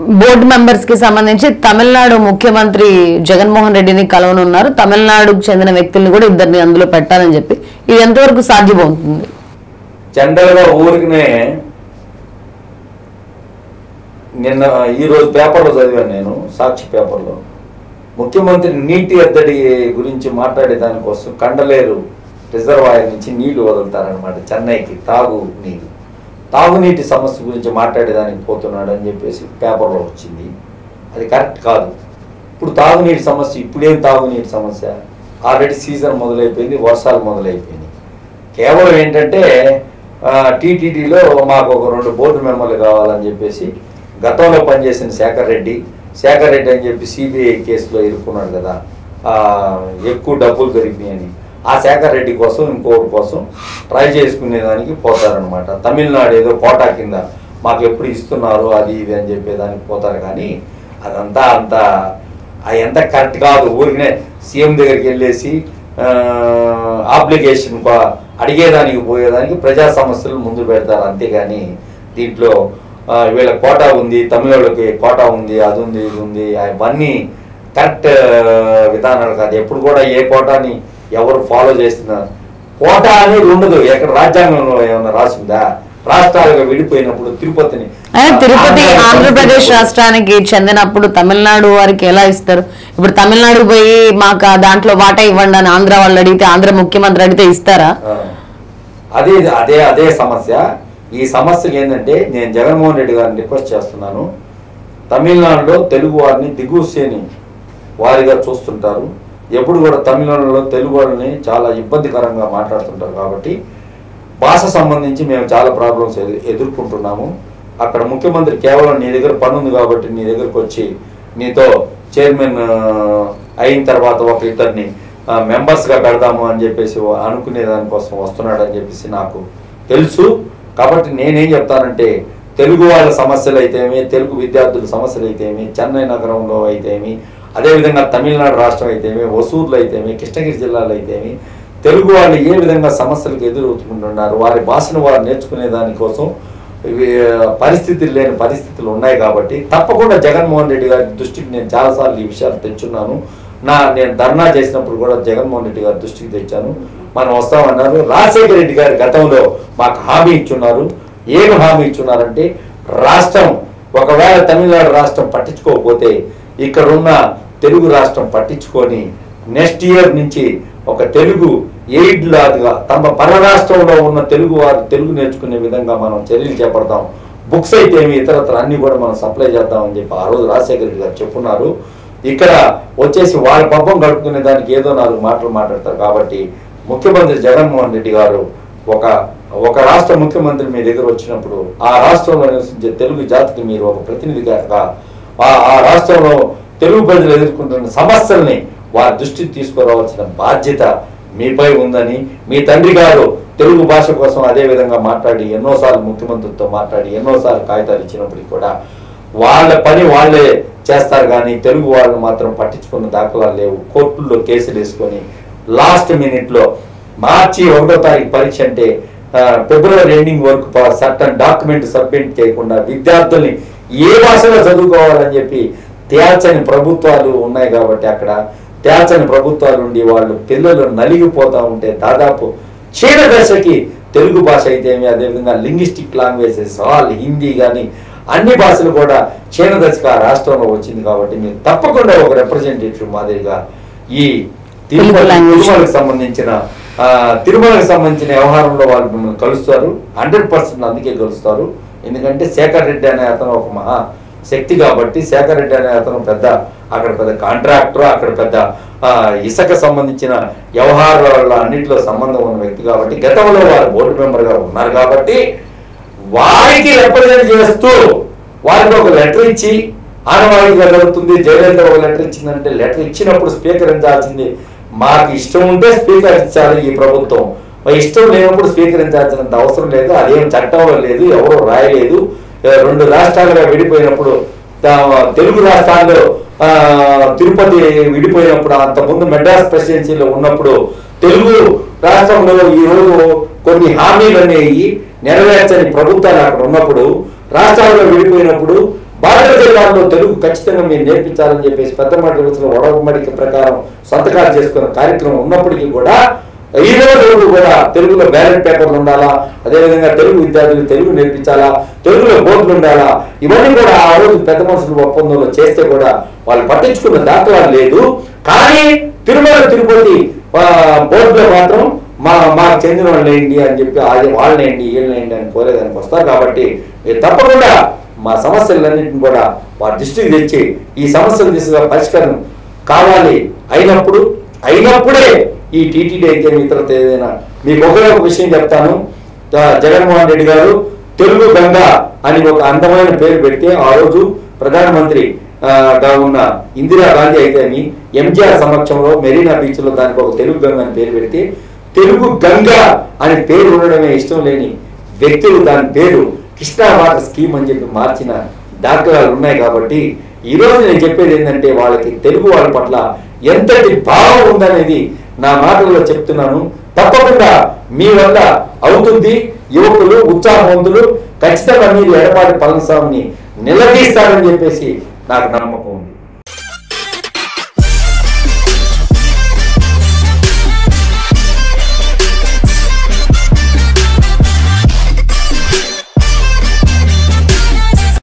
Board members కి సంబంధించి తమిళనాడు ముఖ్యమంత్రి జగన్మోహన్ రెడ్డిని కలవనున్నారు తమిళనాడుకు చెందిన వ్యక్తుల్ని కూడా ఇద్దరిని అందులో పెట్టాలని చెప్పి ఇది ఎంతవరకు సాధ్యమవుతుంది జనరల్గా ఊరికినే నిన్న ఈ రోజు పేపర్లో చదివాను నేను సాక్షి పేపర్లో ముఖ్యమంత్రి నీటి ఎద్దడి గురించి మాట్లాడే దానికోసం కండలేరు రిజర్వాయర్ నుంచి నీళ్లు వదులుతారనమాట చెన్నైకి తాగు నీరు తాగునీటి సమస్య గురించి మాట్లాడేదానికి పోతున్నాడు అని చెప్పేసి పేపర్లో వచ్చింది అది కరెక్ట్ కాదు ఇప్పుడు తాగునీటి సమస్య ఇప్పుడేం తాగునీటి సమస్య ఆల్రెడీ సీజన్ మొదలైపోయింది వర్షాలు మొదలైపోయినాయి కేవలం ఏంటంటే టీటీడీలో మాకు ఒక రెండు బోర్డు మెంబర్లు కావాలని చెప్పేసి గతంలో పనిచేసిన శేఖర్ రెడ్డి శేఖర్ రెడ్డి అని చెప్పి సిబిఐ కేసులో ఇరుక్కున్నాడు కదా ఆ, ఎక్కువ డబ్బులు దొరికినాయని ఆ శేఖర్ రెడ్డి కోసం ఇంకొకటి కోసం ట్రై చేసుకునేదానికి పోతారనమాట తమిళనాడు ఏదో కోటా కింద మాకు ఎప్పుడు ఇస్తున్నారు అది ఇది అని చెప్పేదానికి పోతారు కానీ అదంతా అంత అది ఎంత కరెక్ట్ కాదు ఊరికనే సీఎం దగ్గరికి వెళ్ళేసి అప్లికేషన్ అడిగేదానికి పోయేదానికి ప్రజా సమస్యలు ముందు పెడతారు అంతేగాని దీంట్లో ఆ, వీళ్ళ కోటా ఉంది తమిళోళ్ళకి కోటా ఉంది అది ఉంది ఇది ఉంది అవన్నీ కరెక్ట్ విధానాలు కాదు ఎప్పుడు కూడా ఏ కోటాని ఎవరు ఫాలో చేస్తున్నారు కోటా అనేది ఉండదు ఎక్కడ రాజ్యాంగంలో ఏమైనా రాసిందా రాష్ట్రాలుగా విడిపోయినప్పుడు తిరుపతిని అయినా తిరుపతి ఆంధ్రప్రదేశ్ రాష్ట్రానికి చెందినప్పుడు తమిళనాడు వారికి ఎలా ఇస్తారు ఇప్పుడు తమిళనాడు పోయి మాకు ఆ దాంట్లో వాటా ఇవ్వండి అని ఆంధ్ర వాళ్ళు అడిగితే ఆంధ్ర ముఖ్యమంత్రి అడిగితే ఇస్తారా ఆ. అదే అదే అదే సమస్య ఈ సమస్యకి ఏంటంటే నేను జగన్మోహన్ రెడ్డి గారిని రిక్వెస్ట్ చేస్తున్నాను తమిళనాడులో తెలుగు వారిని దిగువ శ్రేణి వారిగా చూస్తుంటారు ఎప్పుడు కూడా తమిళనాడులో తెలుగు వాళ్ళని చాలా ఇబ్బందికరంగా మాట్లాడుతుంటారు కాబట్టి భాష సంబంధించి మేము చాలా ప్రాబ్లమ్స్ ఎదుర్కొంటున్నాము అక్కడ ముఖ్యమంత్రి కేవలం నీ దగ్గర పని ఉంది కాబట్టి నీ దగ్గరకు వచ్చి నీతో చైర్మన్ ఆ, అయిన తర్వాత ఒక ఇద్దరిని ఆ, members గా పెడదాము అని చెప్పేసి అనుకునే దానికోసం వస్తున్నాడు అని చెప్పేసి నాకు తెలుసు కాబట్టి నేనేం చెప్తానంటే తెలుగు వాళ్ళ సమస్యలు అయితేమి తెలుగు విద్యార్థుల సమస్యలు అయితేమి చెన్నై నగరంలో అయితేమి అదేవిధంగా తమిళనాడు రాష్ట్రం అయితేమి ఒసూర్లో అయితేమి కృష్ణగిరి జిల్లాలో అయితేమి తెలుగు వాళ్ళు ఏ విధంగా సమస్యలకు ఎదురవుతుంటున్నారు వారి భాషను వారు నేర్చుకునే దానికోసం ఇవి, పరిస్థితులు లేని పరిస్థితులు ఉన్నాయి కాబట్టి తప్పకుండా జగన్మోహన్ రెడ్డి గారి దృష్టికి నేను చాలాసార్లు ఈ విషయాలు తెచ్చున్నాను నా నేను ధర్నా చేసినప్పుడు కూడా జగన్మోహన్ రెడ్డి గారి దృష్టికి తెచ్చాను మనం వస్తామన్నారు రాజశేఖర రెడ్డి గారి గతంలో మాకు హామీ ఇచ్చున్నారు ఏం హామీ ఇచ్చున్నారంటే రాష్ట్రం ఒకవేళ తమిళనాడు రాష్ట్రం పట్టించుకోకపోతే ఇక్కడ ఉన్న తెలుగు రాష్ట్రం పట్టించుకొని నెక్స్ట్ ఇయర్ నుంచి ఒక తెలుగు ఎయిడ్ లాగా తమ పర రాష్ట్రంలో ఉన్న తెలుగు వారు తెలుగు నేర్చుకునే విధంగా మనం చర్యలు చేపడతాం బుక్స్ అయితే ఏమి ఇతరత్ర అన్ని కూడా మనం సప్లై చేద్దామని చెప్పి ఆ రోజు రాజశేఖర రెడ్డి గారు చెప్పున్నారు ఇక్కడ వచ్చేసి వాళ్ళ పబ్బం గడుపుకునే దానికి ఏదో నాలుగు మాటలు మాట్లాడతారు కాబట్టి ముఖ్యమంత్రి జగన్మోహన్ రెడ్డి గారు ఒక ఒక రాష్ట్ర ముఖ్యమంత్రి మీ దగ్గర వచ్చినప్పుడు ఆ రాష్ట్రంలో నివసించే తెలుగు జాతికి మీరు ఒక ప్రతినిధిగా ఆ ఆ రాష్ట్రంలో తెలుగు ప్రజలు ఎదుర్కొంటున్న సమస్యల్ని వారి దృష్టికి తీసుకురావాల్సిన బాధ్యత మీపై ఉందని మీ తండ్రి గారు తెలుగు భాష కోసం అదే విధంగా మాట్లాడి ఎన్నోసార్లు ముఖ్యమంత్రితో మాట్లాడి ఎన్నోసార్లు కాగితాలు ఇచ్చినప్పటికీ కూడా వాళ్ళ పని వాళ్ళే చేస్తారు కానీ తెలుగు వాళ్ళని మాత్రం పట్టించుకున్న దాఖలాలు లేవు కోర్టుల్లో కేసులు వేసుకొని లాస్ట్ మినిట్లో మార్చి ఒకటో తారీఖు పరీక్ష అంటే ఆ, ఫిబ్రవరి ఎండింగ్ వరకు సర్టన్ డాక్యుమెంట్ సబ్మిట్ చేయకుండా విద్యార్థుల్ని ఏ భాషలో చదువుకోవాలని చెప్పి తేల్చని ప్రభుత్వాలు ఉన్నాయి కాబట్టి అక్కడ తేల్చని ప్రభుత్వాలు ఉండి వాళ్ళు పిల్లలు నలిగిపోతా ఉంటే దాదాపు క్షీణ దశకి తెలుగు భాష అయితేమి అదేవిధంగా లింగ్విస్టిక్ లాంగ్వేజెస్ ఆల్ హిందీ కానీ అన్ని భాషలు కూడా క్షీణ దశకు ఆ రాష్ట్రంలో వచ్చింది కాబట్టి మీరు తప్పకుండా ఒక రిప్రజెంటేటివ్ మాదిరిగా ఈ తెలుగు తిరుమల language. తిరుమలకు సంబంధించిన ఆ, తిరుమలకు సంబంధించిన వ్యవహారంలో వాళ్ళు మిమ్మల్ని కలుస్తారు హండ్రెడ్ పర్సెంట్ అందుకే కలుస్తారు ఎందుకంటే శేఖర్ రెడ్డి అనే అతను ఒక మహా శక్తి కాబట్టి శేఖర్ రెడ్డి అనే అతను పెద్ద అక్కడ పెద్ద కాంట్రాక్టర్ అక్కడ పెద్ద ఆ, ఇసుక సంబంధించిన వ్యవహారాల అన్నింటిలో సంబంధం ఉన్న వ్యక్తి కాబట్టి గతంలో వారు బోర్డు మెంబర్ గా ఉన్నారు కాబట్టి వారికి రిప్రజెంట్ చేస్తూ వారికి ఒక లెటర్ ఇచ్చి ఆనవాయితీగా జరుగుతుంది జయలలిత ఒక లెటర్ ఇచ్చిందంటే లెటర్ ఇచ్చినప్పుడు స్వీకరించాల్సింది మాకు ఇష్టం ఉంటే స్వీకరించాలి ఈ ప్రభుత్వం మరి ఇష్టం లేనప్పుడు స్వీకరించాల్సినంత అవసరం లేదు అదేం చట్టంలో లేదు ఎవరు రాయలేదు ఏ, రెండు రాష్ట్రాలుగా విడిపోయినప్పుడు తా- తెలుగు రాష్ట్రాల్లో ఆ, తిరుపతి విడిపోయినప్పుడు అంతకుముందు మెడ్రాస్ ప్రెసిడెన్సీలో ఉన్నప్పుడు తెలుగు రాష్ట్రంలో ఈ రోజు కొన్ని హామీలు అనేవి నెరవేర్చని ప్రభుత్వాలు అక్కడ ఉన్నప్పుడు రాష్ట్రాల్లో విడిపోయినప్పుడు బాధ్యత జిల్లాల్లో తెలుగు ఖచ్చితంగా మీరు నేర్పించాలని చెప్పేసి పెద్ద మడికల ఒడమడిక ప్రకారం సంతకాలు చేసుకున్న కార్యక్రమం ఉన్నప్పటికీ కూడా ఈ రోజు వరకు కూడా తెలుగులో బ్యాలెట్ పేపర్లు ఉండాలా అదేవిధంగా తెలుగు విద్యార్థులు తెలుగు నేర్పించాలా తెలుగులో బోర్డులు ఉండాలా ఇవన్నీ కూడా ఆ రోజు పెద్ద మనుషులు ఒప్పందంలో చేస్తే కూడా వాళ్ళు పట్టించుకున్న దాఖలాలు లేదు కానీ తిరుమల తిరుపతి ఆ, బోర్డులో మాత్రం మా మాకు చెందిన వాళ్ళు ఏంటి అని చెప్పి అది వాళ్ళనేంటి వీళ్ళనేంటి అని కోరేదానికి వస్తారు కాబట్టి మీరు తప్పకుండా మా సమస్యలన్నింటిని కూడా వారి దృష్టికి తెచ్చి ఈ సమస్యల దిశగా పరిష్కారం కావాలి అయినప్పుడు అయినప్పుడే ఈ టీటీడీ అయితే ఇతరత ఏదైనా మీకు ఒకే ఒక విషయం చెప్తాను ఆ, జగన్మోహన్ రెడ్డి గారు తెలుగు గంగ అని ఒక అందమైన పేరు పెడితే ఆ రోజు ప్రధానమంత్రి ఆ, గా ఉన్న ఇందిరా గాంధీ అయితేని ఎంజిఆర్ సమక్షంలో మెరీనా బీచ్ లో దానికి ఒక తెలుగు గంగ అని పేరు పెడితే తెలుగు గంగ అని పేరు ఉండడమే ఇష్టం లేని వ్యక్తులు దాని పేరు కృష్ణా వాటర్ స్కీమ్ అని చెప్పి మార్చిన దాఖలాలు ఉన్నాయి కాబట్టి ఈ రోజు నేను చెప్పేది ఏంటంటే వాళ్ళకి తెలుగు వాళ్ళ పట్ల ఎంతటి భావం ఉందనేది నా మాటల్లో చెప్తున్నాను తప్పకుండా మీ వల్ల అవుతుంది యువకులు ఉత్సాహవంతులు ఖచ్చితంగా మీరు ఎడపాటి పళనిస్వామిని నిలదీస్తారని చెప్పేసి నాకు నమ్మకం